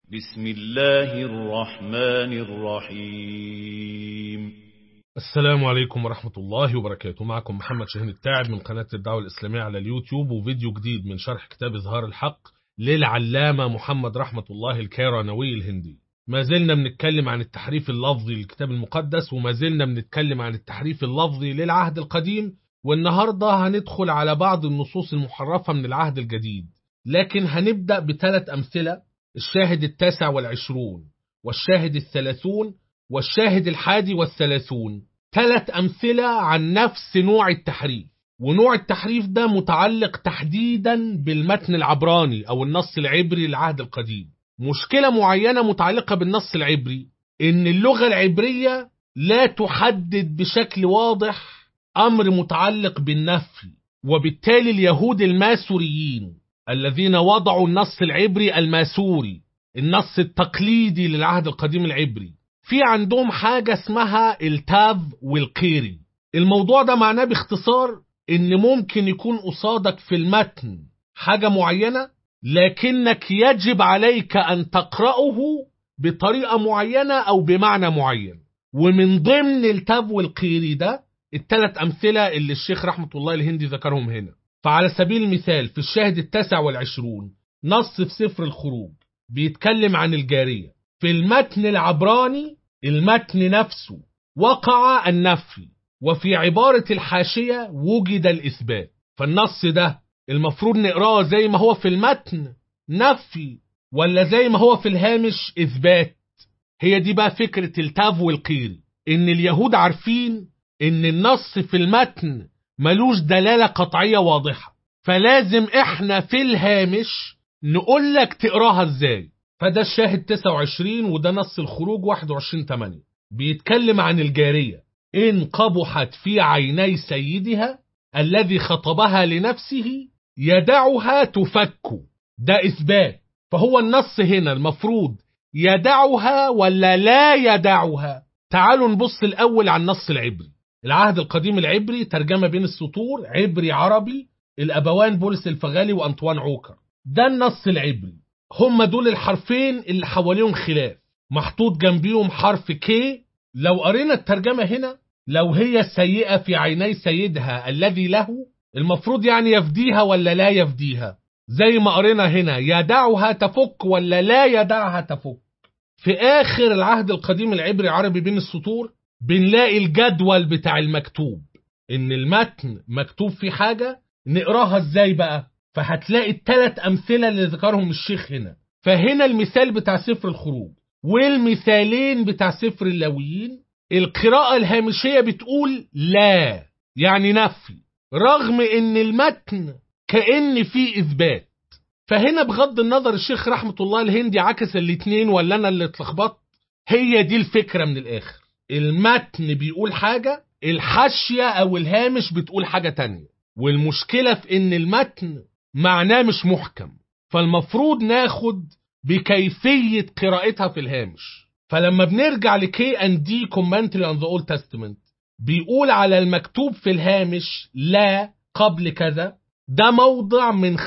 بسم الله الرحمن الرحيم السلام عليكم ورحمة الله وبركاته معكم محمد شاهين التاعب من قناة الدعوة الإسلامية على اليوتيوب وفيديو جديد من شرح كتاب إظهار الحق للعلامة محمد رحمة الله الكيرانوي الهندي ما زلنا بنتكلم عن التحريف اللفظي للكتاب المقدس وما زلنا بنتكلم عن التحريف اللفظي للعهد القديم والنهاردة هندخل على بعض النصوص المحرفة من العهد الجديد لكن هنبدأ بثلاث أمثلة الشاهد التاسع والعشرون والشاهد الثلاثون والشاهد الحادي والثلاثون ثلاث أمثلة عن نفس نوع التحريف ونوع التحريف ده متعلق تحديدا بالمتن العبراني أو النص العبري للعهد القديم مشكلة معينة متعلقة بالنص العبري إن اللغة العبرية لا تحدد بشكل واضح أمر متعلق بالنفي وبالتالي اليهود الماسوريين الذين وضعوا النص العبري الماسوري النص التقليدي للعهد القديم العبري في عندهم حاجة اسمها التاف والقيري الموضوع ده معناه باختصار ان ممكن يكون قصادك في المتن حاجة معينة لكنك يجب عليك ان تقرأه بطريقة معينة او بمعنى معين ومن ضمن التاف والقيري ده الثلاث أمثلة اللي الشيخ رحمة الله الهندي ذكرهم هنا فعلى سبيل المثال في الشاهد التاسع والعشرون نص في سفر الخروج بيتكلم عن الجارية في المتن العبراني المتن نفسه وقع النفي وفي عبارة الحاشية وجد الإثبات فالنص ده المفروض نقراه زي ما هو في المتن نفي ولا زي ما هو في الهامش إثبات هي دي بقى فكرة التاف والقيري إن اليهود عارفين إن النص في المتن ملوش دلالة قطعية واضحة فلازم إحنا في الهامش نقول لك تقراها إزاي فده الشاهد 29 وده نص الخروج 21 8 بيتكلم عن الجارية إن قبحت في عيني سيدها الذي خطبها لنفسه يدعها تفك ده إثبات فهو النص هنا المفروض يدعها ولا لا يدعها تعالوا نبص الأول على النص العبري العهد القديم العبري ترجمة بين السطور عبري عربي الأبوان بولس الفغالي وأنطوان عوكر ده النص العبري هم دول الحرفين اللي حواليهم خلاف محطوط جنبيهم حرف كي لو قرينا الترجمة هنا لو هي سيئة في عيني سيدها الذي له المفروض يعني يفديها ولا لا يفديها زي ما قرينا هنا يدعها تفك ولا لا يدعها تفك في آخر العهد القديم العبري عربي بين السطور بنلاقي الجدول بتاع المكتوب ان المتن مكتوب فيه حاجة نقراها ازاي بقى فهتلاقي الثلاث امثلة اللي ذكرهم الشيخ هنا فهنا المثال بتاع سفر الخروج والمثالين بتاع سفر اللاويين القراءة الهامشية بتقول لا يعني نفي رغم ان المتن كأن فيه اثبات فهنا بغض النظر الشيخ رحمة الله الهندي عكس الاتنين ولا انا اللي اتلخبطت هي دي الفكرة من الاخر المتن بيقول حاجة الحاشية أو الهامش بتقول حاجة تانية والمشكلة في إن المتن معناه مش محكم فالمفروض ناخد بكيفية قراءتها في الهامش فلما بنرجع لكي ان دي كومنتري on the Old Testament بيقول على المكتوب في الهامش لا قبل كذا ده موضع من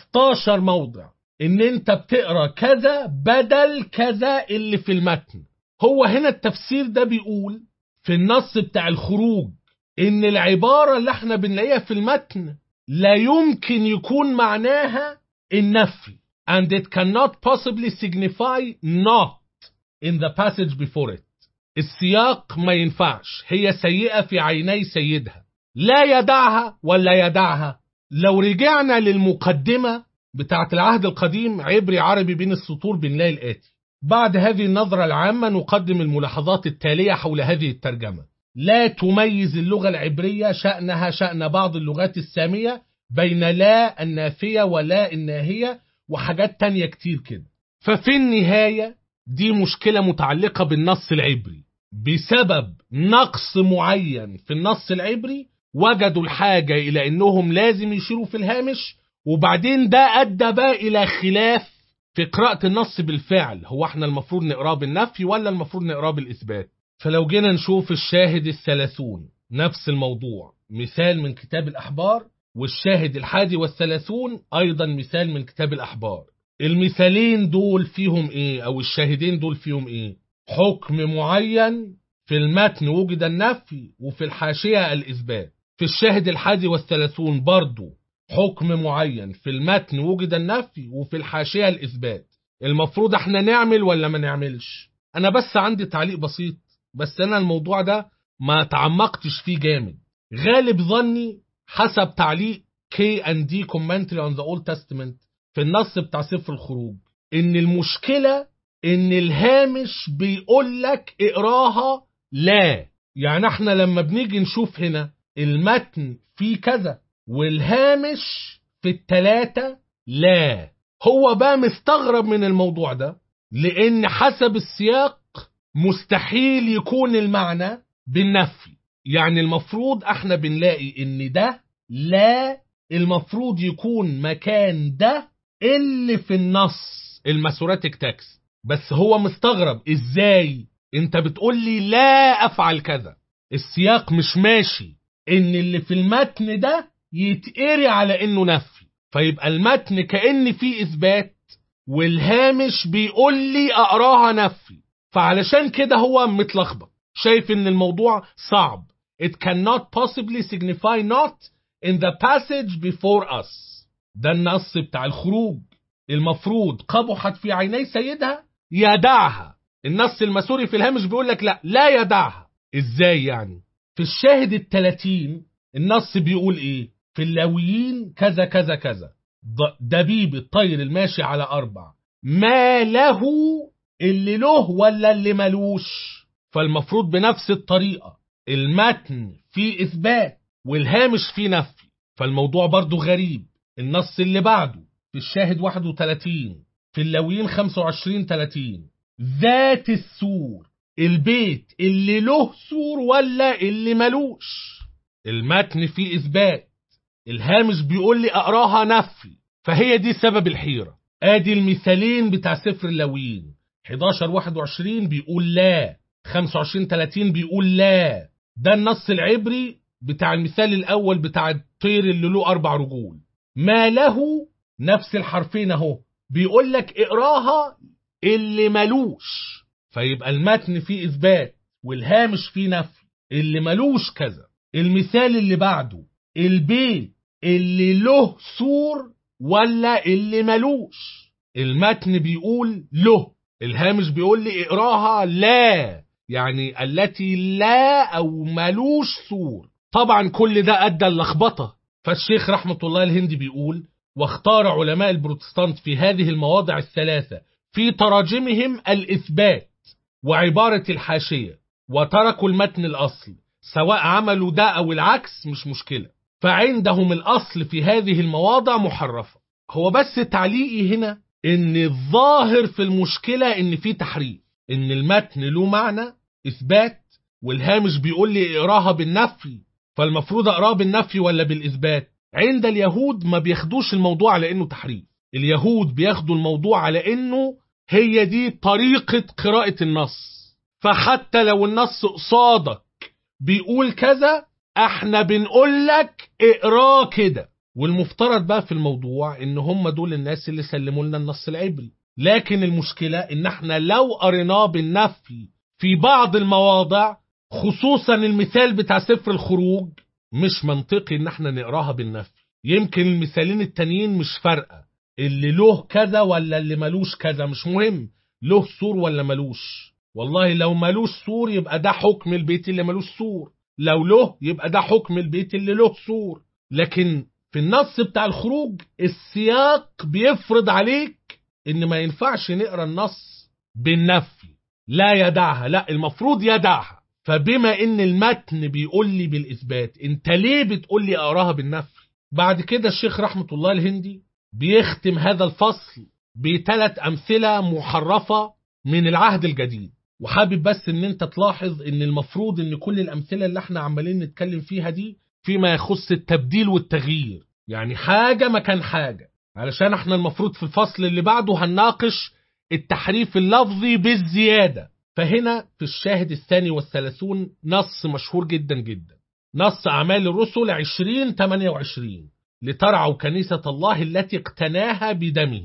15 موضع ان انت بتقرا كذا بدل كذا اللي في المتن هو هنا التفسير ده بيقول في النص بتاع الخروج ان العبارة اللي احنا بنلاقيها في المتن لا يمكن يكون معناها النفي and it cannot possibly signify not in the passage before it السياق ما ينفعش هي سيئة في عيني سيدها لا يدعها ولا يدعها لو رجعنا للمقدمة بتاعت العهد القديم عبري عربي بين السطور بنلاقي الآتي بعد هذه النظرة العامة نقدم الملاحظات التالية حول هذه الترجمة لا تميز اللغة العبرية شأنها شأن بعض اللغات السامية بين لا النافية ولا الناهية وحاجات تانية كتير كده ففي النهاية دي مشكلة متعلقة بالنص العبري بسبب نقص معين في النص العبري وجدوا الحاجة إلى أنهم لازم يشيروا في الهامش وبعدين ده أدى بقى إلى خلاف في قراءة النص بالفعل هو احنا المفروض نقراه بالنفي ولا المفروض نقراه بالإثبات فلو جينا نشوف الشاهد الثلاثون نفس الموضوع مثال من كتاب الأحبار والشاهد الحادي والثلاثون أيضا مثال من كتاب الأحبار المثالين دول فيهم ايه او الشاهدين دول فيهم ايه حكم معين في المتن وجد النفي وفي الحاشية الإثبات في الشاهد الحادي والثلاثون برضو حكم معين في المتن وجد النفي وفي الحاشية الإثبات المفروض احنا نعمل ولا ما نعملش انا بس عندي تعليق بسيط بس انا الموضوع ده ما تعمقتش فيه جامد غالب ظني حسب تعليق كي ان دي كومنتري اون ذا اولد تestament في النص بتاع سفر الخروج ان المشكله ان الهامش بيقول لك اقراها لا يعني احنا لما بنيجي نشوف هنا المتن فيه كذا والهامش في التلاتة لا هو بقى مستغرب من الموضوع ده لان حسب السياق مستحيل يكون المعنى بالنفي يعني المفروض احنا بنلاقي ان ده لا المفروض يكون مكان ده اللي في النص الماسوراتيك تكست بس هو مستغرب ازاي انت بتقول لي لا افعل كذا السياق مش ماشي ان اللي في المتن ده يتقري على انه نفي فيبقى المتن كأن فيه اثبات والهامش بيقول لي اقراها نفي فعلشان كده هو متلخبط شايف ان الموضوع صعب it cannot possibly signify not in the passage before us ده النص بتاع الخروج المفروض قبحت في عيني سيدها يدعها النص المسوري في الهامش بيقول لك لا لا يدعها ازاي يعني في الشاهد التلاتين النص بيقول ايه في اللاويين كذا كذا كذا دبيب الطير الماشي على أربع ما له اللي له ولا اللي ملوش فالمفروض بنفس الطريقة المتن فيه إثبات والهامش فيه نفي فالموضوع برضو غريب النص اللي بعده في الشاهد 31 في اللاويين 25 30 ذات السور البيت اللي له سور ولا اللي ملوش المتن فيه إثبات الهامش بيقول لي أقراها نفي فهي دي سبب الحيرة ادي المثالين بتاع سفر اللاويين 11 21 بيقول لا 25 30 بيقول لا ده النص العبري بتاع المثال الأول بتاع الطير اللي له أربع رجول ما له نفس الحرفين أهو بيقول لك اقراها اللي ملوش فيبقى المتن فيه إثبات والهامش فيه نفي اللي ملوش كذا المثال اللي بعده البيت اللي له سور ولا اللي ملوش المتن بيقول له الهامش بيقول لي اقراها لا يعني التي لا او ملوش سور طبعا كل ده ادى اللخبطه فالشيخ رحمه الله الهندي بيقول واختار علماء البروتستانت في هذه المواضع الثلاثه في تراجمهم الاثبات وعباره الحاشيه وتركوا المتن الاصل سواء عملوا ده او العكس مش مشكله فعندهم الاصل في هذه المواضع محرفه هو بس تعليقي هنا ان الظاهر في المشكله ان في تحريف ان المتن له معنى اثبات والهامش بيقول لي اقراها بالنفي فالمفروض اقراها بالنفي ولا بالاثبات عند اليهود ما بياخدوش الموضوع على انه تحريف اليهود بياخدوا الموضوع على انه هي دي طريقه قراءه النص فحتى لو النص قصادك بيقول كذا احنا بنقول لك اقراه كده والمفترض بقى في الموضوع ان هم دول الناس اللي سلموا لنا النص العبري لكن المشكلة ان احنا لو قريناه بالنفي في بعض المواضع خصوصا المثال بتاع سفر الخروج مش منطقي ان احنا نقراها بالنفي يمكن المثالين التانيين مش فارقة اللي له كذا ولا اللي ملوش كذا مش مهم له سور ولا ملوش والله لو ملوش سور يبقى ده حكم البيت اللي ملوش سور لو له يبقى ده حكم البيت اللي له سور لكن في النص بتاع الخروج السياق بيفرض عليك ان ما ينفعش نقرا النص بالنفي لا يدعها لا المفروض يدعها فبما ان المتن بيقول لي بالاثبات انت ليه بتقول لي اقراها بالنفي بعد كده الشيخ رحمه الله الهندي بيختم هذا الفصل بثلاث امثله محرفه من العهد الجديد وحابب بس ان انت تلاحظ ان المفروض ان كل الامثله اللي احنا عمالين نتكلم فيها دي فيما يخص التبديل والتغيير يعني حاجه مكان حاجه علشان احنا المفروض في الفصل اللي بعده هنناقش التحريف اللفظي بالزياده فهنا في الشاهد الثاني والثلاثون نص مشهور جدا جدا نص أعمال الرسل 20 28 لترعوا كنيسة الله التي اقتناها بدمه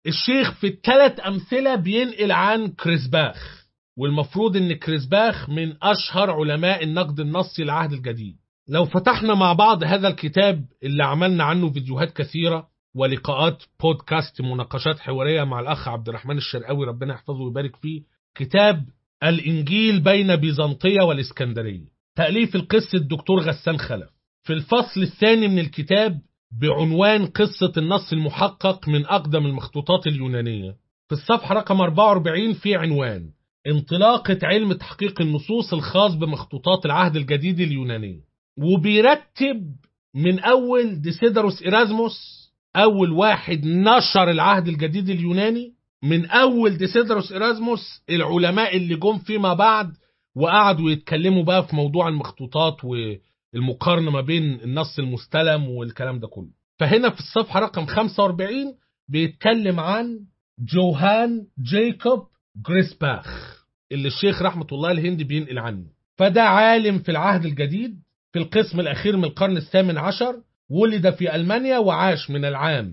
الشيخ في الثلاث أمثلة بينقل عن كريسباخ والمفروض ان كريسباخ من أشهر علماء النقد النصي العهد الجديد لو فتحنا مع بعض هذا الكتاب اللي عملنا عنه فيديوهات كثيرة ولقاءات بودكاست مناقشات حوارية مع الأخ عبد الرحمن الشرقاوي ربنا يحفظه ويبارك فيه كتاب الإنجيل بين بيزنطية والإسكندرية تأليف القس الدكتور غسان خلف في الفصل الثاني من الكتاب بعنوان قصة النص المحقق من أقدم المخطوطات اليونانية في الصفحة رقم 44 في عنوان انطلاقة علم تحقيق النصوص الخاص بمخطوطات العهد الجديد اليوناني وبيرتب من أول ديسيدروس إيرازموس أول واحد نشر العهد الجديد اليوناني من أول ديسيدروس إيرازموس العلماء اللي جم فيما بعد وقعدوا يتكلموا بقى في موضوع المخطوطات والمقارنة ما بين النص المستلم والكلام ده كله فهنا في الصفحة رقم 45 بيتكلم عن جوهان جيكوب جريسباخ اللي الشيخ رحمة الله الهندي بينقل عنه فده عالم في العهد الجديد في القسم الأخير من القرن الثامن عشر ولد في ألمانيا وعاش من العام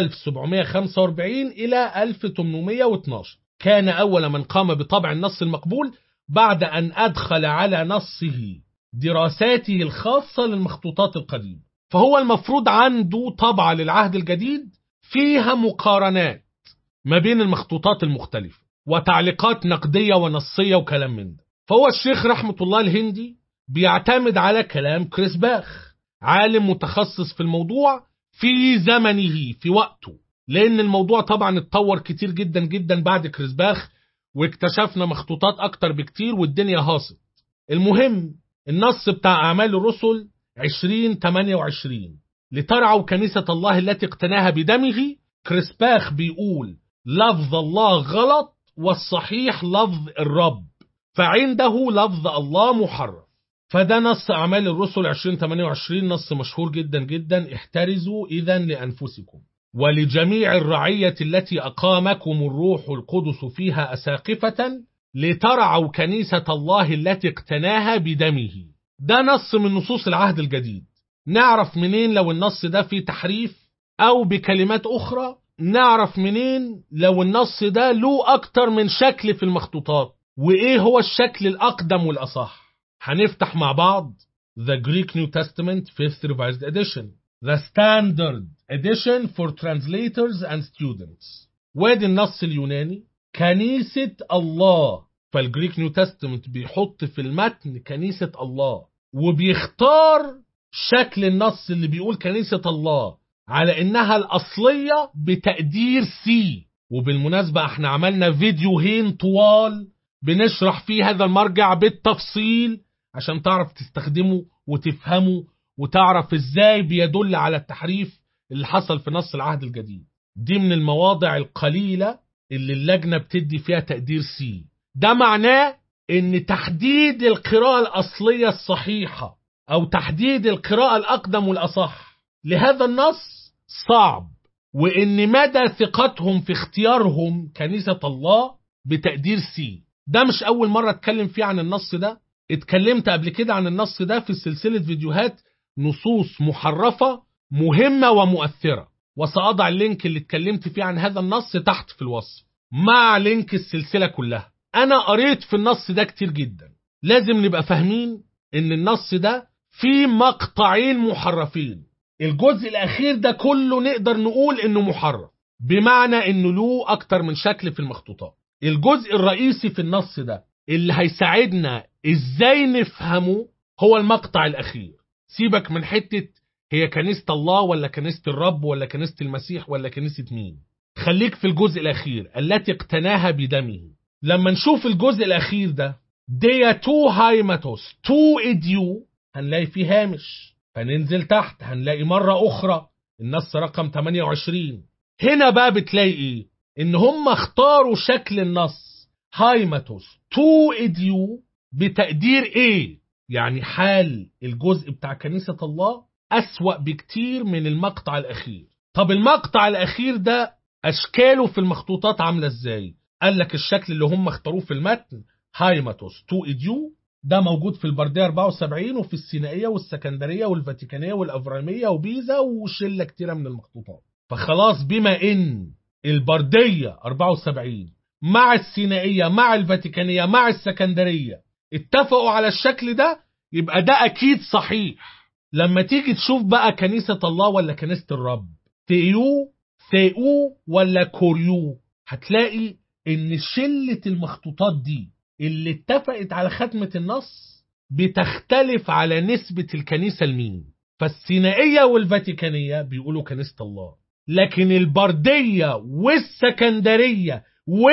1745 إلى 1812 كان أول من قام بطبع النص المقبول بعد أن أدخل على نصه دراساته الخاصة للمخطوطات القديمة فهو المفروض عنده طبعة للعهد الجديد فيها مقارنات ما بين المخطوطات المختلفة وتعليقات نقدية ونصية وكلام من ده فهو الشيخ رحمة الله الهندي بيعتمد على كلام كريس باخ عالم متخصص في الموضوع في زمنه في وقته لأن الموضوع طبعا اتطور كتير جدا جدا بعد كريس باخ واكتشفنا مخطوطات أكتر بكتير والدنيا هاصت المهم النص بتاع أعمال الرسل 2028 لترعوا كنيسة الله التي اقتناها بدمه كريسباخ بيقول لفظ الله غلط والصحيح لفظ الرب فعنده لفظ الله محرف فده نص أعمال الرسل 2028 نص مشهور جدا جدا احترزوا إذا لأنفسكم ولجميع الرعية التي أقامكم الروح القدس فيها أساقفة لترعوا كنيسة الله التي اقتناها بدمه ده نص من نصوص العهد الجديد نعرف منين لو النص ده فيه تحريف أو بكلمات أخرى نعرف منين لو النص ده له أكتر من شكل في المخطوطات وإيه هو الشكل الأقدم والأصح هنفتح مع بعض The Greek New Testament 5th Revised Edition The Standard Edition for Translators and Students وادي النص اليوناني كنيسة الله فالجريك نيو تestament بيحط في المتن كنيسة الله وبيختار شكل النص اللي بيقول كنيسة الله على انها الاصلية بتقدير سي وبالمناسبة احنا عملنا فيديوهين طوال بنشرح فيه هذا المرجع بالتفصيل عشان تعرف تستخدمه وتفهمه وتعرف ازاي بيدل على التحريف اللي حصل في نص العهد الجديد دي من المواضع القليلة اللي اللجنة بتدي فيها تقدير سي ده معناه ان تحديد القراءة الأصلية الصحيحة أو تحديد القراءة الأقدم والأصح لهذا النص صعب وإن مدى ثقتهم في اختيارهم كنيسة الله بتقدير سي ده مش أول مرة اتكلم فيه عن النص ده اتكلمت قبل كده عن النص ده في سلسلة فيديوهات نصوص محرفة مهمة ومؤثرة وسأضع اللينك اللي اتكلمت فيه عن هذا النص تحت في الوصف مع لينك السلسلة كلها أنا قريت في النص ده كتير جدا لازم نبقى فاهمين إن النص ده فيه مقطعين محرفين الجزء الأخير ده كله نقدر نقول إنه محرف بمعنى إنه له أكتر من شكل في المخطوطات الجزء الرئيسي في النص ده اللي هيساعدنا إزاي نفهمه هو المقطع الأخير سيبك من حتة هي كنيسة الله ولا كنيسة الرب ولا كنيسة المسيح ولا كنيسة مين خليك في الجزء الأخير التي اقتناها بدمه لما نشوف الجزء الأخير ده ديا تو هايماتوس تو إديو هنلاقي فيه هامش فننزل تحت هنلاقي مرة أخرى النص رقم 28 هنا بقى بتلاقي إيه إن هم اختاروا شكل النص هايماتوس تو إديو بتقدير إيه يعني حال الجزء بتاع كنيسة الله أسوأ بكتير من المقطع الأخير طب المقطع الأخير ده أشكاله في المخطوطات عاملة إزاي قال لك الشكل اللي هم اختاروه في المتن هايماتوس تو إديو ده موجود في البردية 74 وفي السينائية والسكندرية والفاتيكانية والأفرامية وبيزا وشلة كتيرة من المخطوطات فخلاص بما إن البردية 74 مع السينائية مع الفاتيكانية مع السكندرية اتفقوا على الشكل ده يبقى ده أكيد صحيح لما تيجي تشوف بقى كنيسة الله ولا كنيسة الرب ثيو ثيو ولا كوريو هتلاقي ان شلة المخطوطات دي اللي اتفقت على ختمة النص بتختلف على نسبة الكنيسة لمين فالسينائية والفاتيكانية بيقولوا كنيسة الله لكن البردية والسكندرية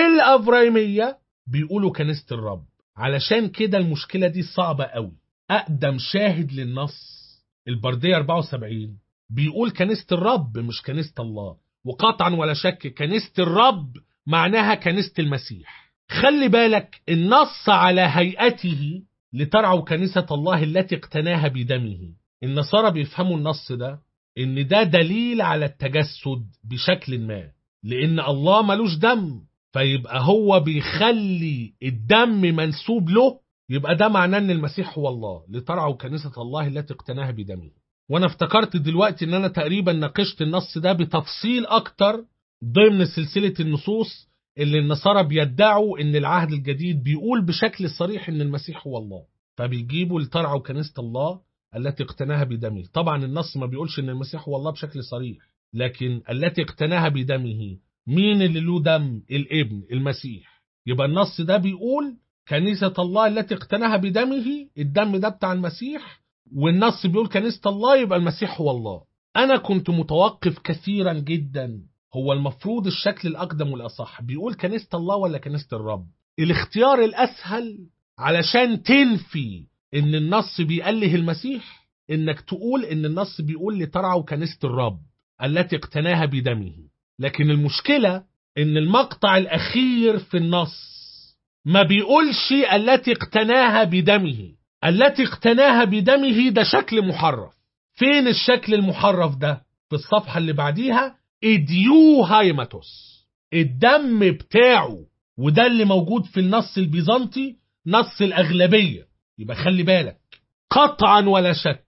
والأفرايمية بيقولوا كنيسة الرب علشان كده المشكلة دي صعبة قوي أقدم شاهد للنص البردية 74 بيقول كنيسة الرب مش كنيسة الله وقطعا ولا شك كنيسة الرب معناها كنيسة المسيح خلي بالك النص على هيئته لترعوا كنيسة الله التي اقتناها بدمه النصارى بيفهموا النص ده ان ده دليل على التجسد بشكل ما لان الله ملوش دم فيبقى هو بيخلي الدم منسوب له يبقى ده معناه ان المسيح هو الله لترعوا كنيسة الله التي اقتناها بدمه وانا افتكرت دلوقتي ان انا تقريبا ناقشت النص ده بتفصيل اكتر ضمن سلسلة النصوص اللي النصارى بيدعوا ان العهد الجديد بيقول بشكل صريح ان المسيح هو الله فبيجيبوا لترعوا كنيسة الله التي اقتناها بدمه طبعا النص ما بيقولش ان المسيح هو الله بشكل صريح لكن التي اقتناها بدمه مين اللي له دم الابن المسيح يبقى النص ده بيقول كنيسة الله التي اقتناها بدمه الدم ده بتاع المسيح والنص بيقول كنيسة الله يبقى المسيح هو الله أنا كنت متوقف كثيرا جدا هو المفروض الشكل الأقدم والأصح بيقول كنيسة الله ولا كنيسة الرب الاختيار الأسهل علشان تنفي إن النص بيأله المسيح إنك تقول إن النص بيقول لترعوا كنيسة الرب التي اقتناها بدمه لكن المشكلة إن المقطع الأخير في النص ما بيقولش التي اقتناها بدمه التي اقتناها بدمه ده شكل محرف فين الشكل المحرف ده في الصفحة اللي بعديها اديو هايماتوس الدم بتاعه وده اللي موجود في النص البيزنطي نص الأغلبية يبقى خلي بالك قطعا ولا شك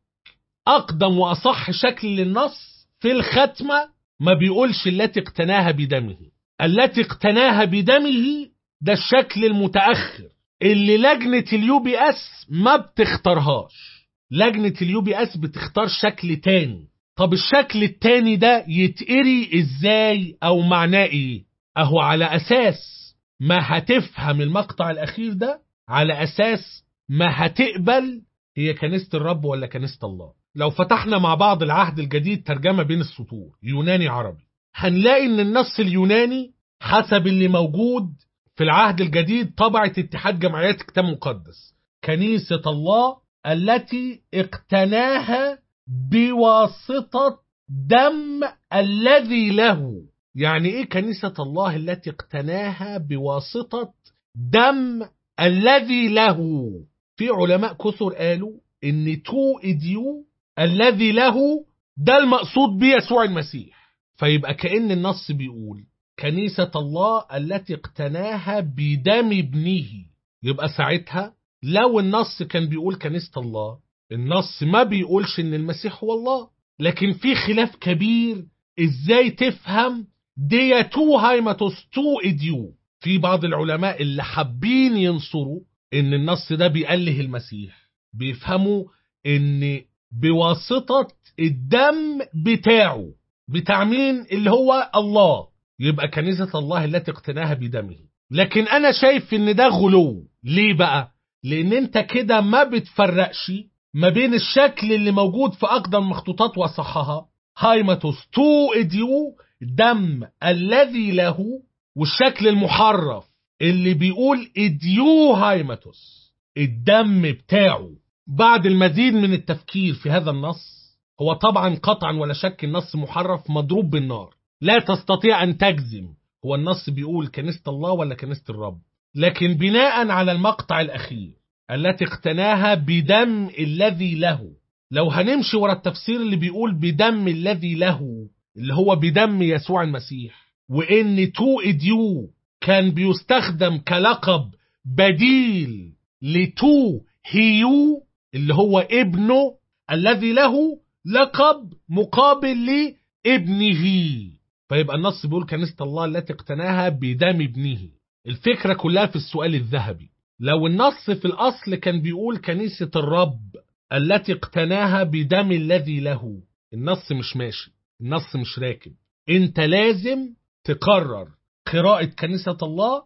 أقدم وأصح شكل للنص في الختمة ما بيقولش التي اقتناها بدمه التي اقتناها بدمه ده الشكل المتأخر اللي لجنة اليو بي اس ما بتختارهاش لجنة اليو بي اس بتختار شكل تاني طب الشكل التاني ده يتقري ازاي او معناه ايه اهو على اساس ما هتفهم المقطع الاخير ده على اساس ما هتقبل هي كنيسة الرب ولا كنيسة الله لو فتحنا مع بعض العهد الجديد ترجمة بين السطور يوناني عربي هنلاقي ان النص اليوناني حسب اللي موجود في العهد الجديد طبعت اتحاد جمعيات كتاب مقدس كنيسة الله التي اقتناها بواسطة دم الذي له يعني ايه كنيسة الله التي اقتناها بواسطة دم الذي له في علماء كثر قالوا ان تو اديو الذي له ده المقصود بيه يسوع المسيح فيبقى كأن النص بيقول كنيسة الله التي اقتناها بدم ابنه يبقى ساعتها لو النص كان بيقول كنيسة الله النص ما بيقولش ان المسيح هو الله لكن في خلاف كبير ازاي تفهم دي تو هايماتوس تو اديو في بعض العلماء اللي حابين ينصروا ان النص ده بيأله المسيح بيفهموا ان بواسطة الدم بتاعه بتاع مين اللي هو الله يبقى كنيسة الله التي اقتناها بدمه لكن انا شايف ان ده غلو ليه بقى لان انت كده ما بتفرقش ما بين الشكل اللي موجود في اقدم مخطوطات وصحها هايماتوس تو اديو دم الذي له والشكل المحرف اللي بيقول اديو هايماتوس الدم بتاعه بعد المزيد من التفكير في هذا النص هو طبعا قطعا ولا شك النص محرف مضروب بالنار لا تستطيع أن تجزم هو النص بيقول كنيسة الله ولا كنيسة الرب لكن بناء على المقطع الأخير التي اقتناها بدم الذي له لو هنمشي ورا التفسير اللي بيقول بدم الذي له اللي هو بدم يسوع المسيح وإن تو إديو كان بيستخدم كلقب بديل لتو هيو اللي هو ابنه الذي له لقب مقابل لابنه فيبقى النص بيقول كنيسة الله التي اقتناها بدم ابنه الفكرة كلها في السؤال الذهبي لو النص في الأصل كان بيقول كنيسة الرب التي اقتناها بدم الذي له النص مش ماشي النص مش راكب انت لازم تقرر قراءة كنيسة الله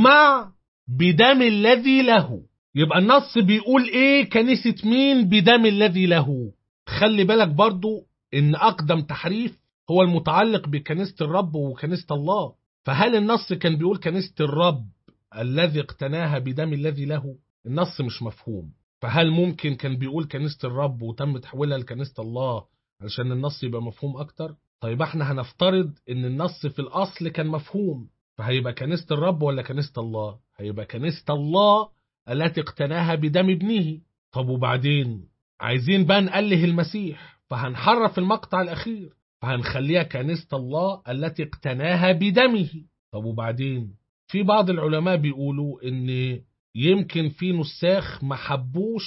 مع بدم الذي له يبقى النص بيقول ايه كنيسة مين بدم الذي له خلي بالك برضو ان اقدم تحريف هو المتعلق بكنيسة الرب وكنيسة الله فهل النص كان بيقول كنيسة الرب الذي اقتناها بدم الذي له النص مش مفهوم فهل ممكن كان بيقول كنيسة الرب وتم تحويلها لكنيسة الله علشان النص يبقى مفهوم اكتر طيب احنا هنفترض ان النص في الاصل كان مفهوم فهيبقى كنيسة الرب ولا كنيسة الله هيبقى كنيسة الله التي اقتناها بدم ابنه طب وبعدين عايزين بقى نأله المسيح فهنحرف المقطع الأخير فهنخليها كنيسة الله التي اقتناها بدمه طب وبعدين في بعض العلماء بيقولوا ان يمكن في نساخ ما حبوش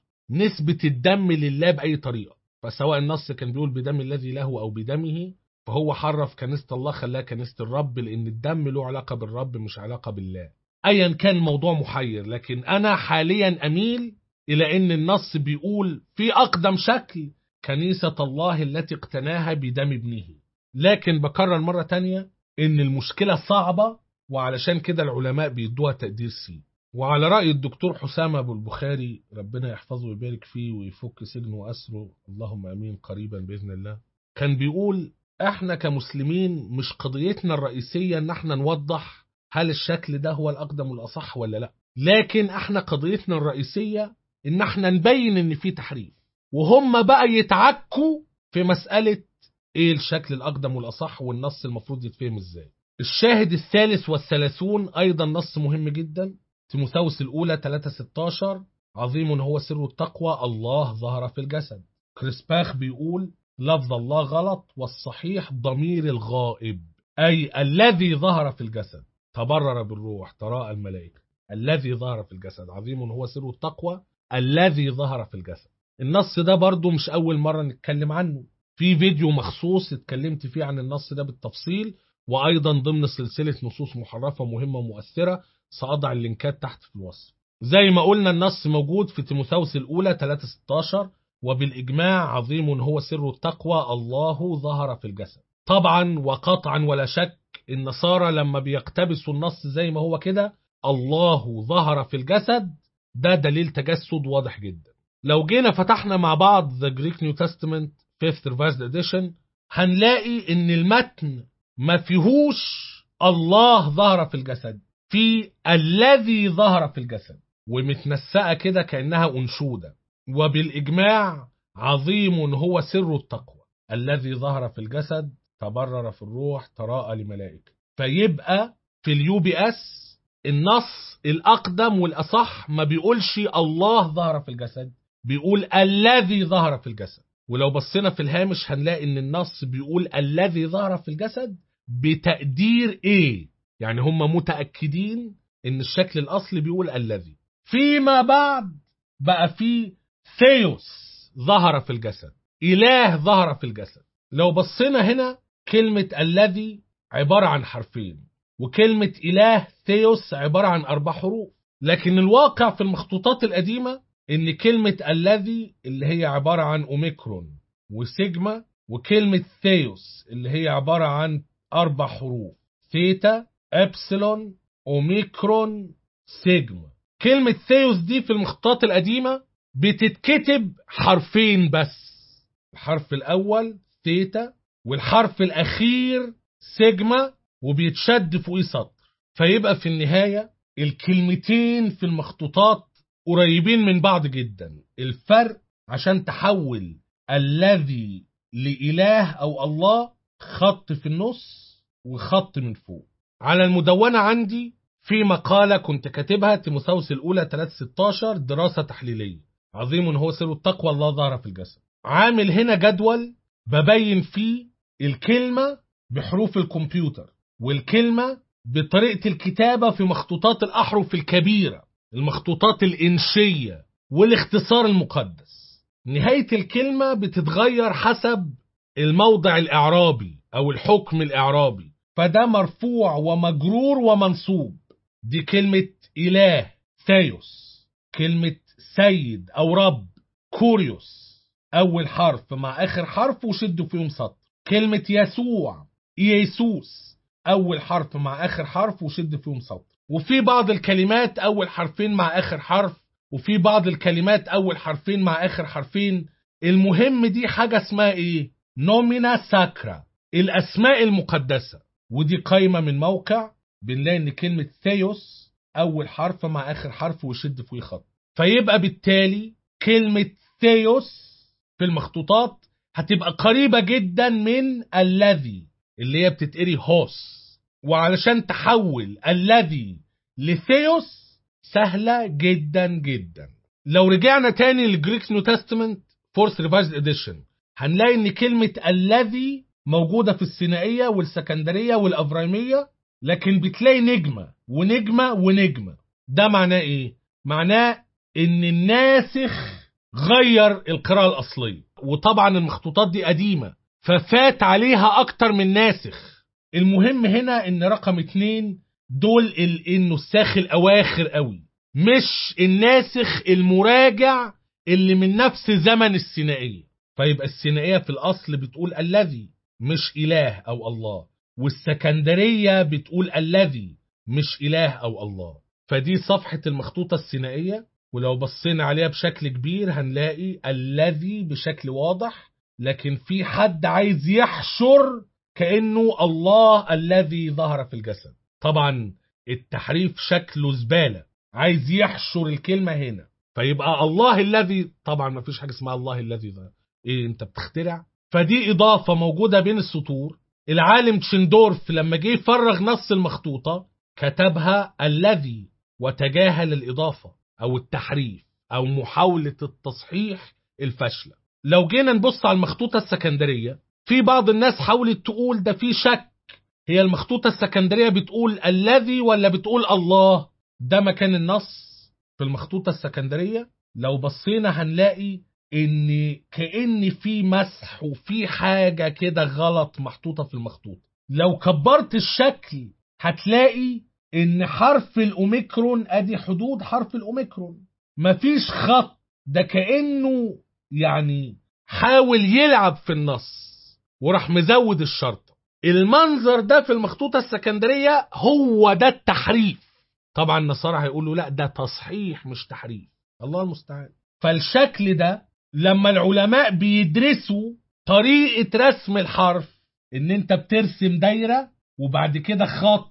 نسبة الدم لله بأي طريقة فسواء النص كان بيقول بدم الذي له أو بدمه فهو حرف كنيسة الله خلاها كنيسة الرب لأن الدم له علاقة بالرب مش علاقة بالله أيا كان الموضوع محير لكن أنا حاليا أميل إلى أن النص بيقول في أقدم شكل كنيسة الله التي اقتناها بدم ابنه لكن بكرر مرة تانية إن المشكلة صعبة وعلشان كده العلماء بيدوها تقدير سي وعلى رأي الدكتور حسام أبو البخاري ربنا يحفظه ويبارك فيه ويفك سجنه وأسره اللهم أمين قريبا بإذن الله كان بيقول احنا كمسلمين مش قضيتنا الرئيسية ان احنا نوضح هل الشكل ده هو الأقدم والأصح ولا لا لكن احنا قضيتنا الرئيسية ان احنا نبين ان في تحريف وهم بقى يتعكوا في مسألة ايه الشكل الأقدم والأصح والنص المفروض يتفهم ازاي الشاهد الثالث والثلاثون أيضا نص مهم جدا تيموثاوس الأولى 3:16 عظيم هو سر التقوى الله ظهر في الجسد كريسباخ بيقول لفظ الله غلط والصحيح ضمير الغائب أي الذي ظهر في الجسد تبرر بالروح تراءى الملائكة الذي ظهر في الجسد عظيم هو سر التقوى الذي ظهر في الجسد النص ده برضو مش أول مرة نتكلم عنه في فيديو مخصوص اتكلمت فيه عن النص ده بالتفصيل وأيضا ضمن سلسلة نصوص محرفة مهمة ومؤثرة سأضع اللينكات تحت في الوصف زي ما قلنا النص موجود في تيموثاوس الأولى 3:16 وبالإجماع عظيم هو سر التقوى الله ظهر في الجسد طبعا وقطعا ولا شك النصارى لما بيقتبسوا النص زي ما هو كده الله ظهر في الجسد ده دليل تجسد واضح جدا لو جينا فتحنا مع بعض The Greek New Testament 5th Revised Edition هنلاقي ان المتن ما فيهوش الله ظهر في الجسد في الذي ظهر في الجسد ومتنسقة كده كأنها أنشودة وبالإجماع عظيم هو سر التقوى الذي ظهر في الجسد تبرر في الروح تراءى لملائكة فيبقى في اليو بي اس النص الأقدم والأصح ما بيقولش الله ظهر في الجسد بيقول الذي ظهر في الجسد ولو بصينا في الهامش هنلاقي ان النص بيقول الذي ظهر في الجسد بتقدير ايه يعني هم متأكدين ان الشكل الاصلي بيقول الذي فيما بعد بقى في ثيوس ظهر في الجسد اله ظهر في الجسد لو بصينا هنا كلمة الذي عبارة عن حرفين وكلمة إله ثيوس عبارة عن أربع حروف لكن الواقع في المخطوطات القديمة إن كلمة الذي اللي هي عبارة عن أوميكرون وسيجما وكلمة ثيوس اللي هي عبارة عن أربع حروف ثيتا إبسلون أوميكرون سيجما كلمة ثيوس دي في المخطوطات القديمة بتتكتب حرفين بس الحرف الأول ثيتا والحرف الأخير سيجما وبيتشد فوقيه سطر فيبقى في النهاية الكلمتين في المخطوطات قريبين من بعض جدا الفرق عشان تحول الذي لإله أو الله خط في النص وخط من فوق على المدونة عندي في مقالة كنت كاتبها تيموثاوس الأولى 316 دراسة تحليلية عظيم هو سر التقوى الله ظهر في الجسد عامل هنا جدول ببين فيه الكلمة بحروف الكمبيوتر والكلمة بطريقة الكتابة في مخطوطات الأحرف الكبيرة المخطوطات الإنشية والاختصار المقدس نهاية الكلمة بتتغير حسب الموضع الإعرابي أو الحكم الإعرابي فده مرفوع ومجرور ومنصوب دي كلمة إله ثيوس كلمة سيد أو رب كوريوس أول حرف مع آخر حرف وشدوا فيهم سطر كلمة يسوع يسوس أول حرف مع آخر حرف وشد فيهم سطر وفي بعض الكلمات أول حرفين مع آخر حرف وفي بعض الكلمات أول حرفين مع آخر حرفين المهم دي حاجة اسمها إيه؟ نومينا ساكرا الأسماء المقدسة ودي قايمة من موقع بنلاقي إن كلمة ثيوس أول حرف مع آخر حرف ويشد فيه خط فيبقى بالتالي كلمة ثيوس في المخطوطات هتبقى قريبة جدا من الذي اللي هي بتتقري هوس وعلشان تحول الذي لثيوس سهلة جدا جدا لو رجعنا تاني للجريك نيو تestament فورس ريفايزد اديشن هنلاقي ان كلمة الذي موجودة في السينائية والسكندرية والأفرايمية لكن بتلاقي نجمة ونجمة ونجمة ده معناه ايه؟ معناه ان الناسخ غير القراءة الأصلية وطبعا المخطوطات دي قديمة ففات عليها أكتر من ناسخ المهم هنا ان رقم اتنين دول ال- النساخ الأواخر قوي مش الناسخ المراجع اللي من نفس زمن السينائية فيبقى السينائية في الأصل بتقول الذي مش إله أو الله والسكندرية بتقول الذي مش إله أو الله فدي صفحة المخطوطة السينائية ولو بصينا عليها بشكل كبير هنلاقي الذي بشكل واضح لكن في حد عايز يحشر كأنه الله الذي ظهر في الجسد طبعا التحريف شكله زبالة عايز يحشر الكلمة هنا فيبقى الله الذي طبعا ما فيش حاجة اسمها الله الذي ظهر ايه انت بتخترع فدي إضافة موجودة بين السطور العالم تشندورف لما جه يفرغ نص المخطوطة كتبها الذي وتجاهل الإضافة أو التحريف أو محاولة التصحيح الفاشلة لو جينا نبص على المخطوطة السكندرية في بعض الناس حاولت تقول ده في شك هي المخطوطة السكندرية بتقول الذي ولا بتقول الله ده مكان النص في المخطوطة السكندرية لو بصينا هنلاقي ان كأن في مسح وفي حاجة كده غلط محطوطة في المخطوطة لو كبرت الشكل هتلاقي ان حرف الاوميكرون ادي حدود حرف الاوميكرون مفيش خط ده كأنه يعني حاول يلعب في النص وراح مزود الشرطة المنظر ده في المخطوطة السكندرية هو ده التحريف طبعا النصارى هيقولوا لا ده تصحيح مش تحريف الله المستعان فالشكل ده لما العلماء بيدرسوا طريقة رسم الحرف ان انت بترسم دايرة وبعد كده خط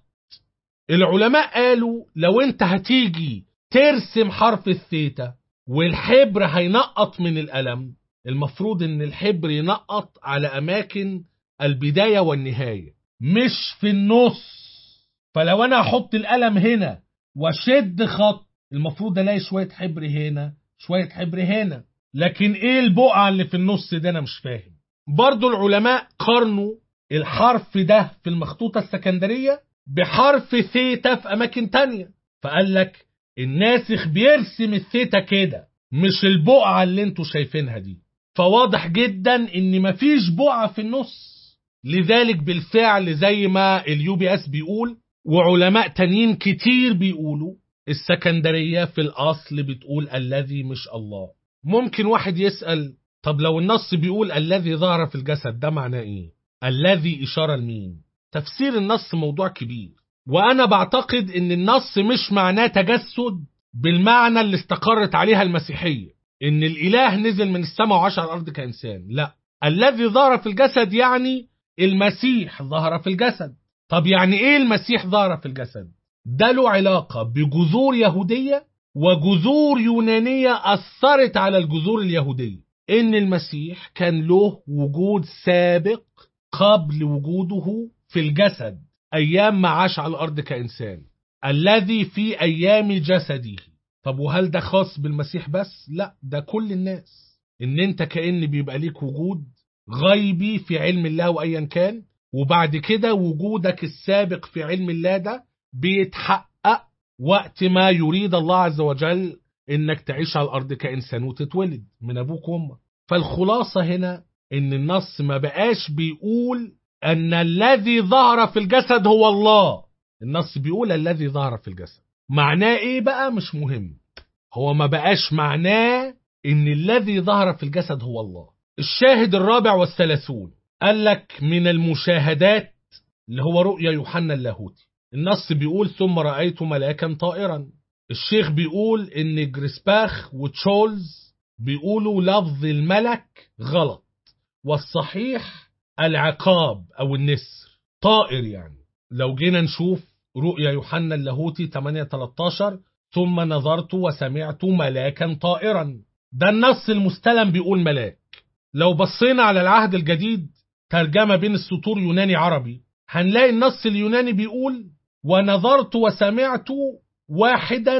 العلماء قالوا لو انت هتيجي ترسم حرف الثيتا والحبر هينقط من القلم المفروض ان الحبر ينقط على اماكن البداية والنهاية مش في النص فلو انا احط القلم هنا واشد خط المفروض الاقي شوية حبر هنا شوية حبر هنا لكن ايه البقعة اللي في النص ده انا مش فاهم برضو العلماء قارنوا الحرف ده في المخطوطة السكندرية بحرف ثيتا في اماكن تانية فقال لك الناسخ بيرسم الثيتا كده مش البقعة اللي انتوا شايفينها دي فواضح جدا ان مفيش بقعة في النص لذلك بالفعل زي ما اليو بي اس بيقول وعلماء تانيين كتير بيقولوا السكندرية في الأصل بتقول الذي مش الله ممكن واحد يسأل طب لو النص بيقول الذي ظهر في الجسد ده معناه ايه الذي إشارة لمين تفسير النص موضوع كبير وأنا بعتقد ان النص مش معناه تجسد بالمعنى اللي استقرت عليها المسيحية ان الإله نزل من السماء وعاش على الأرض كإنسان لا الذي ظهر في الجسد يعني المسيح ظهر في الجسد طب يعني ايه المسيح ظهر في الجسد ده له علاقة بجذور يهودية وجذور يونانية أثرت على الجذور اليهودية إن المسيح كان له وجود سابق قبل وجوده في الجسد أيام ما عاش على الأرض كإنسان الذي في أيام جسده طب وهل ده خاص بالمسيح بس؟ لا ده كل الناس إن أنت كأن بيبقى ليك وجود غيبي في علم الله وأيا كان وبعد كده وجودك السابق في علم الله ده بيتحقق وقت ما يريد الله عز وجل انك تعيش على الارض كانسان وتتولد من ابوك وامك فالخلاصه هنا ان النص ما بقاش بيقول أن الذي ظهر في الجسد هو الله النص بيقول الذي ظهر في الجسد معناه إيه بقى مش مهم هو ما بقاش معناه إن الذي ظهر في الجسد هو الله الشاهد الرابع والثلاثون قال لك من المشاهدات اللي هو رؤيا يوحنا اللاهوتي النص بيقول ثم رأيت ملاكا طائرا الشيخ بيقول ان جريسباخ وتشولز بيقولوا لفظ الملك غلط والصحيح العقاب او النسر طائر يعني لو جينا نشوف رؤيا يوحنا اللاهوتي 8 13 ثم نظرت وسمعت ملاكا طائرا ده النص المستلم بيقول ملاك لو بصينا على العهد الجديد ترجمة بين السطور يوناني عربي هنلاقي النص اليوناني بيقول ونظرت وسمعت واحدا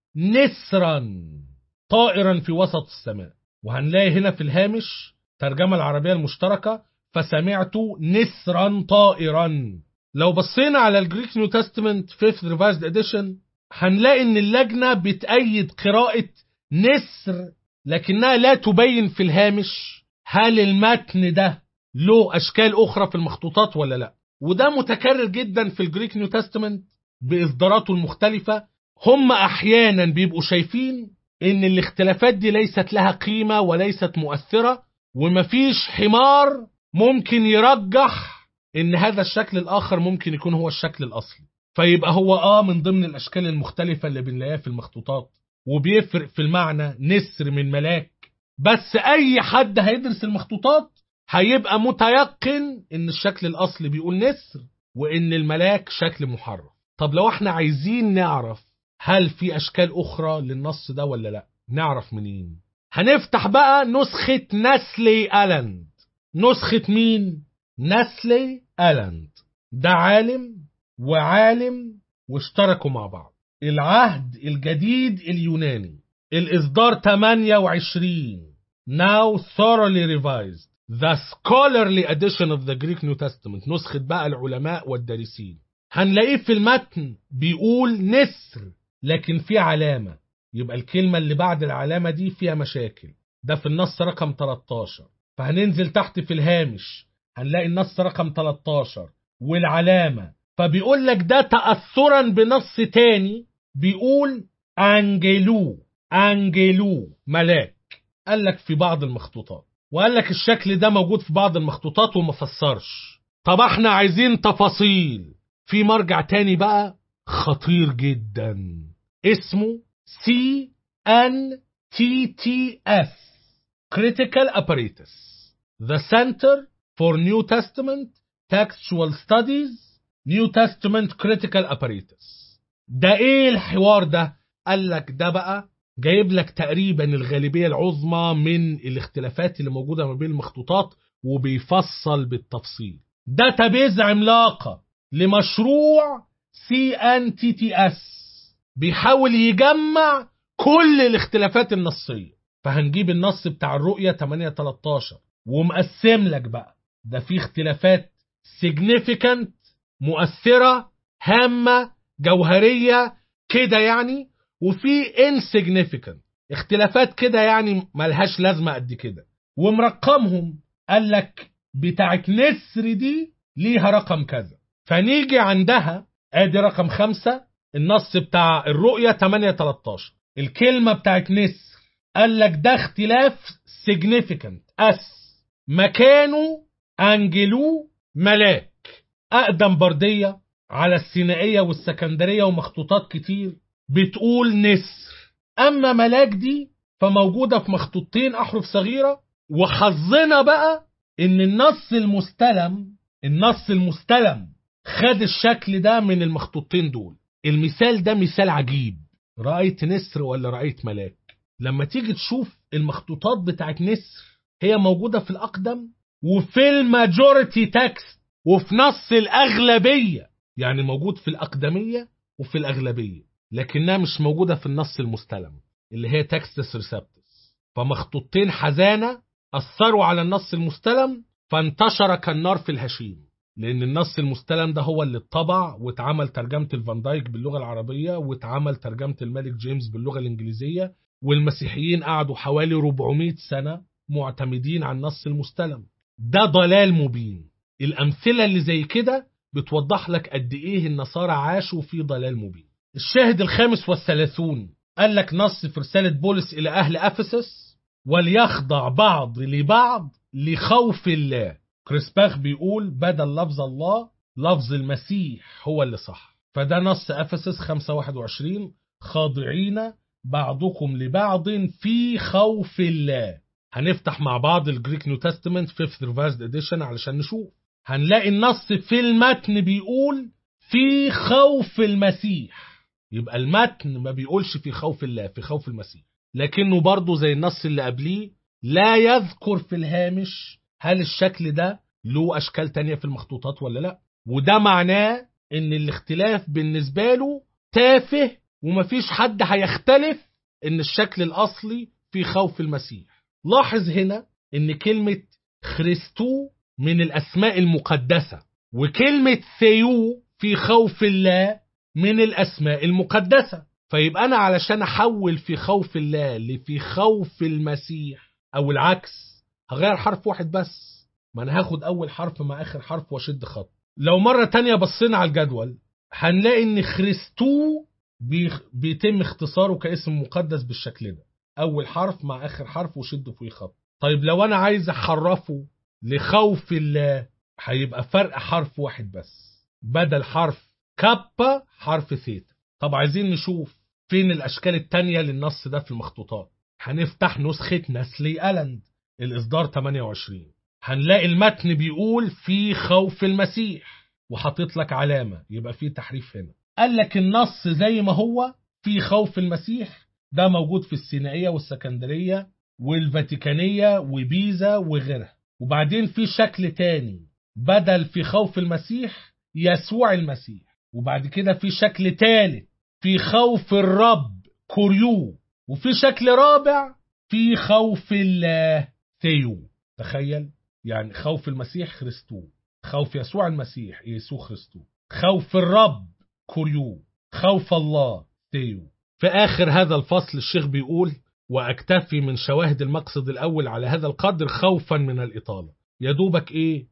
نسرا طائرا في وسط السماء وهنلاقي هنا في الهامش ترجمة العربية المشتركة فسمعت نسرا طائرا لو بصينا على الجريك نيو تestament 5th revised edition هنلاقي ان اللجنة بتأيد قراءة نسر لكنها لا تبين في الهامش هل المتن ده له أشكال أخرى في المخطوطات ولا لا وده متكرر جدا في الجريك نيو تestament بإصداراته المختلفة هم أحيانا بيبقوا شايفين إن الاختلافات دي ليست لها قيمة وليست مؤثرة ومفيش حمار ممكن يرجح إن هذا الشكل الآخر ممكن يكون هو الشكل الأصلي فيبقى هو آه من ضمن الأشكال المختلفة اللي بنلاقيها في المخطوطات وبيفرق في المعنى نسر من ملاك بس أي حد هيدرس المخطوطات هيبقى متيقن إن الشكل الأصلي بيقول نسر وإن الملاك شكل محرف طب لو احنا عايزين نعرف هل في أشكال أخرى للنص ده ولا لا نعرف منين هنفتح بقى نسخة نسلي ألند نسخة مين نسلي ألند ده عالم وعالم واشتركوا مع بعض العهد الجديد اليوناني الإصدار 28 now thoroughly revised the scholarly edition of the Greek New Testament نسخة بقى العلماء والدارسين هنلاقيه في المتن بيقول نسر لكن في علامة يبقى الكلمة اللي بعد العلامة دي فيها مشاكل ده في النص رقم 13 فهننزل تحت في الهامش هنلاقي النص رقم 13 والعلامة فبيقول لك ده تأثرا بنص تاني بيقول أنجلو أنجلو ملاك قال لك في بعض المخطوطات وقال لك الشكل ده موجود في بعض المخطوطات وما فسرش طب احنا عايزين تفاصيل في مرجع تاني بقى خطير جدا اسمه سي ان تي تي اف Critical Apparatus The Center for New Testament Textual Studies New Testament Critical Apparatus ده ايه الحوار ده قال لك ده بقى جايب لك تقريبا الغالبية العظمى من الاختلافات اللي موجودة ما بين المخطوطات وبيفصل بالتفصيل داتابيز عملاقة لمشروع سي ان تي تي اس بيحاول يجمع كل الاختلافات النصية فهنجيب النص بتاع الرؤية 8 13 ومقسم لك بقى ده في اختلافات significant مؤثرة هامة جوهرية كده يعني وفي insignificant اختلافات كده يعني ملهاش لازمة قد كده ومرقمهم قال لك بتاعت نسر دي ليها رقم كذا فنيجي عندها ادي رقم خمسة النص بتاع الرؤية 8 13 الكلمة بتاعت نسر قال لك ده اختلاف significant اس مكانه انجلو ملاك اقدم بردية على السينائية والسكندرية ومخطوطات كتير بتقول نسر اما ملاك دي فموجودة في مخطوطتين احرف صغيرة وحظنا بقى ان النص المستلم النص المستلم خد الشكل ده من المخطوطتين دول المثال ده مثال عجيب رأيت نسر ولا رأيت ملاك لما تيجي تشوف المخطوطات بتاعت نسر هي موجودة في الأقدم وفي الماجوريتي تكست وفي نص الأغلبية يعني موجود في الأقدمية وفي الأغلبية لكنها مش موجودة في النص المستلم اللي هي تكستس ريسبتس فمخطوطتين حزانة أثروا على النص المستلم فانتشر كالنار في الهشيم لأن النص المستلم ده هو اللي اتطبع واتعمل ترجمة الفان دايك باللغة العربية واتعمل ترجمة الملك جيمس باللغة الإنجليزية والمسيحيين قعدوا حوالي 400 سنة معتمدين على النص المستلم ده ضلال مبين الأمثلة اللي زي كده بتوضح لك قد إيه النصارى عاشوا في ضلال مبين الشاهد الخامس والثلاثون قال لك نص في رسالة بولس إلى أهل أفسس وليخضع بعض لبعض لخوف الله كريسباخ بيقول بدل لفظ الله لفظ المسيح هو اللي صح فده نص أفسس 521 خاضعين بعضكم لبعض في خوف الله هنفتح مع بعض الجريك نيو تestament 5th revised edition علشان نشوف هنلاقي النص في المتن بيقول في خوف المسيح يبقى المتن ما بيقولش في خوف الله في خوف المسيح لكنه برضه زي النص اللي قبليه لا يذكر في الهامش هل الشكل ده له أشكال تانية في المخطوطات ولا لا وده معناه ان الاختلاف بالنسبة له تافه ومفيش حد هيختلف ان الشكل الأصلي في خوف المسيح لاحظ هنا ان كلمة خريستو من الأسماء المقدسة وكلمة ثيو في خوف الله من الأسماء المقدسة فيبقى أنا علشان أحول في خوف الله لفي خوف المسيح أو العكس هغير حرف واحد بس ما أنا هاخد أول حرف مع آخر حرف وأشد خط لو مرة تانية بصينا على الجدول هنلاقي إن خريستو بيتم اختصاره كاسم مقدس بالشكل ده أول حرف مع آخر حرف وشده فيه خط طيب لو أنا عايز أحرفه لخوف الله هيبقى فرق حرف واحد بس بدل حرف كابا حرف ثيتا طب عايزين نشوف فين الأشكال التانية للنص ده في المخطوطات هنفتح نسخة نسلي ألند الإصدار 28 هنلاقي المتن بيقول في خوف المسيح وحاطط لك علامة يبقى في تحريف هنا قال لك النص زي ما هو في خوف المسيح ده موجود في السينائية والسكندرية والفاتيكانية وبيزا وغيرها وبعدين في شكل تاني بدل في خوف المسيح يسوع المسيح وبعد كده في شكل تالت في خوف الرب كوريو وفي شكل رابع في خوف الله ثيو تخيل يعني خوف المسيح خريستو خوف يسوع المسيح يسوع خريستو خوف الرب كوريو خوف الله ثيو في آخر هذا الفصل الشيخ بيقول وأكتفي من شواهد المقصد الأول على هذا القدر خوفا من الإطالة يدوبك إيه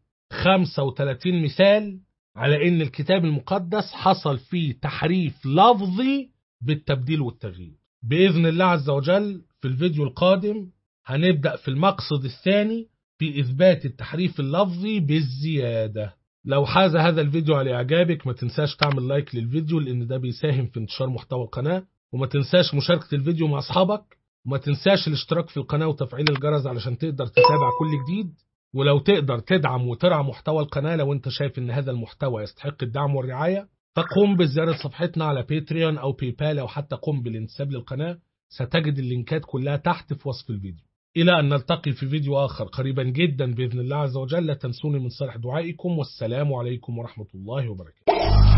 35 مثال على إن الكتاب المقدس حصل فيه تحريف لفظي بالتبديل والتغيير بإذن الله عز وجل في الفيديو القادم هنبدأ في المقصد الثاني في إثبات التحريف اللفظي بالزيادة لو حاز هذا الفيديو على إعجابك ما تنساش تعمل لايك للفيديو لأن ده بيساهم في انتشار محتوى القناة وما تنساش مشاركة الفيديو مع أصحابك وما تنساش الاشتراك في القناة وتفعيل الجرس علشان تقدر تتابع كل جديد ولو تقدر تدعم وترعى محتوى القناة لو انت شايف ان هذا المحتوى يستحق الدعم والرعاية فقم بزيارة صفحتنا على باتريون او باي بال او حتى قم بالانتساب للقناة ستجد اللينكات كلها تحت في وصف الفيديو إلى أن نلتقي في فيديو آخر قريبا جدا بإذن الله عز وجل لا تنسوني من صالح دعائكم والسلام عليكم ورحمة الله وبركاته